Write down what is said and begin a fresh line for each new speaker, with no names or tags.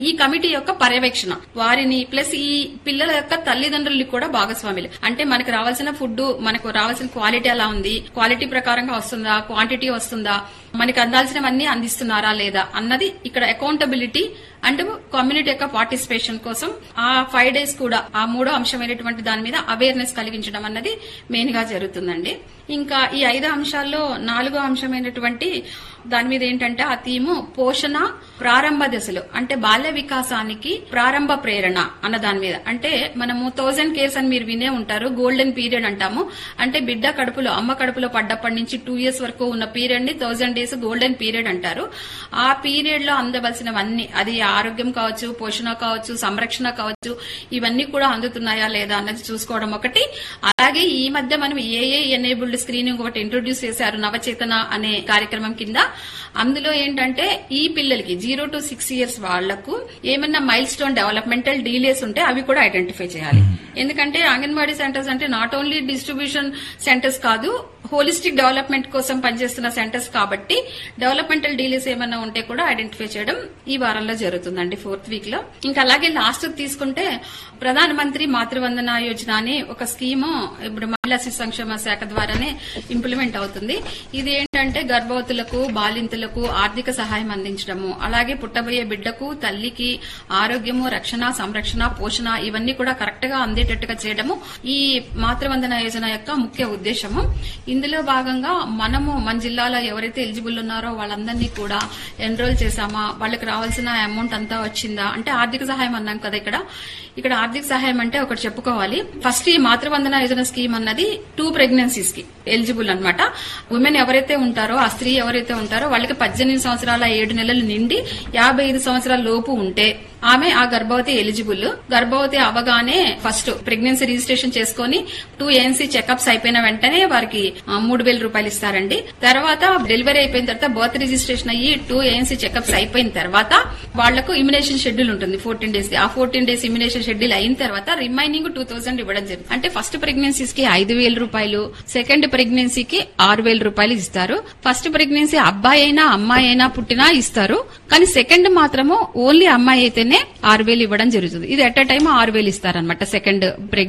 ఈ కమిటీ యొక్క పర్యవేక్షణ వారిని ప్లస్ ఈ పిల్లల యొక్క తల్లిదండ్రులు కూడా భాగస్వాములు అంటే మనకు రావాల్సిన ఫుడ్ మనకు రావాల్సిన క్వాలిటీ ఎలా ఉంది క్వాలిటీ ప్రకారంగా వస్తుందా క్వాంటిటీ వస్తుందా మనకి అందాల్సినవన్నీ అందిస్తున్నారా లేదా అన్నది ఇక్కడ అకౌంటబిలిటీ అండ్ కమ్యూనిటీ యొక్క పార్టిసిపేషన్ కోసం ఆ ఫైవ్ డేస్ కూడా ఆ మూడో అంశమైనటువంటి దాని మీద అవేర్నెస్ కలిగించడం అన్నది మెయిన్ గా జరుగుతుందండి ఇంకా ఈ ఐదు అంశాల్లో నాలుగో అంశమైనటువంటి దాని మీద ఏంటంటే ఆ థీము పోషణ ప్రారంభ దశలో అంటే బాల్య వికాసానికి ప్రారంభ ప్రేరణ అన్న దాని మీద అంటే మనము థౌజండ్ కేర్స్ అని మీరు వినే ఉంటారు గోల్డెన్ పీరియడ్ అంటాము అంటే బిడ్డ కడుపులో అమ్మ కడుపులో పడ్డప్పటి నుంచి టూ ఇయర్స్ వరకు ఉన్న పీరియడ్ ని థౌజండ్ డేస్ గోల్డెన్ పీరియడ్ అంటారు ఆ పీరియడ్ లో అందవలసినవన్నీ అది ఆరోగ్యం కావచ్చు పోషణ కావచ్చు సంరక్షణ కావచ్చు ఇవన్నీ కూడా అందుతున్నాయా లేదా అన్నది చూసుకోవడం ఒకటి అలాగే ఈ మధ్య మనం ఏఏ ఎనేబుల్డ్ స్క్రీనింగ్ ఒకటి ఇంట్రొడ్యూస్ చేశారు నవచేతన అనే కార్యక్రమం కింద అందులో ఏంటంటే ఈ పిల్లలకి జీరో టు సిక్స్ ఇయర్స్ వాళ్లకు ఏమన్నా మైల్ స్టోన్ డెవలప్మెంటల్ డీలేస్ ఉంటే అవి కూడా ఐడెంటిఫై చేయాలి ఎందుకంటే అంగన్వాడీ సెంటర్స్ అంటే నాట్ ఓన్లీ డిస్ట్రిబ్యూషన్ సెంటర్స్ కాదు హోలిస్టిక్ డెవలప్మెంట్ కోసం పనిచేస్తున్న సెంటర్స్ కాబట్టి డెవలప్మెంటల్ డీలేస్ ఏమన్నా ఉంటే కూడా ఐడెంటిఫై చేయడం ఈ వారంలో జరుగుతుందండి ఫోర్త్ వీక్ లో ఇంకా అలాగే లాస్ట్ తీసుకుంటే ప్రధాన మంత్రి మాతృవందన యోజన అని ఒక స్కీము ఇప్పుడు మహిళా శిశు సంక్షేమ శాఖ ద్వారానే ఇంప్లిమెంట్ అవుతుంది ఇది ఏంటంటే గర్భవతులకు బాలింతలకు ఆర్థిక సహాయం అందించడము అలాగే పుట్టబోయే బిడ్డకు తల్లికి ఆరోగ్యము రక్షణ సంరక్షణ పోషణ ఇవన్నీ కూడా కరెక్ట్ గా అందేటట్టుగా చేయడము ఈ మాతృవందన యోజన యొక్క ముఖ్య ఉద్దేశము ఇందులో భాగంగా మనము మన జిల్లాలో ఎవరైతే ఎలిజిబుల్ ఉన్నారో వాళ్ళందరినీ కూడా ఎన్రోల్ చేశామా వాళ్ళకి రావాల్సిన అమౌంట్ అంతా వచ్చిందా అంటే ఆర్థిక సహాయం అన్నాం కదా ఇక్కడ ఇక్కడ ఆర్థిక సహాయం అంటే ఒకటి చెప్పుకోవాలి ఫస్ట్ ఈ మాతృవందన యోజన స్కీమ్ అన్నది టూ ప్రెగ్నెన్సీస్ కి ఎలిజిబుల్ అనమాట ఉమెన్ ఎవరైతే ఉంటారో ఆ స్త్రీ ఎవరైతే ఉంటారో వాళ్ళకి పద్దెనిమిది సంవత్సరాల ఏడు నెలలు నిండి యాభై ఐదు సంవత్సరాల లోపు ఉంటే ఆమె ఆ గర్భవతి ఎలిజిబుల్ గర్భవతి అవగానే ఫస్ట్ ప్రెగ్నెన్సీ రిజిస్ట్రేషన్ చేసుకుని టూ ఏఎన్సీ చెకప్స్ అయిపోయిన వెంటనే వారికి ఆ, మూడు వేల రూపాయలు ఇస్తారండి తర్వాత డెలివరీ అయిపోయిన తర్వాత బర్త్ రిజిస్ట్రేషన్ అయ్యి టూ ఏఎన్సీ చెకప్స్ అయిపోయిన తర్వాత వాళ్లకు ఇమ్యునేషన్ షెడ్యూల్ ఉంటుంది ఫోర్టీన్ డేస్ ఆ ఫోర్టీన్ డేస్ ఇమ్యునేషన్ షెడ్యూల్ అయిన తర్వాత రిమైనింగ్ టూ థౌసండ్ ఇవ్వడం జరుగుతుంది అంటే ఫస్ట్ ప్రెగ్నెన్సీస్ కి ఐదు వేల రూపాయలు సెకండ్ ప్రెగ్నెన్సీకి ఆరు వేల రూపాయలు ఇస్తారు ఫస్ట్ ప్రెగ్నెన్సీ అబ్బాయి అయినా అమ్మాయి అయినా పుట్టినా ఇస్తారు కానీ సెకండ్ మాత్రము ఓన్లీ అమ్మాయి అయితేనే ఆరు వేలు ఇవ్వడం జరుగుతుంది ఇది ఎట్ అ టైం ఆరు వేలు ఇస్తారనమాట సెకండ్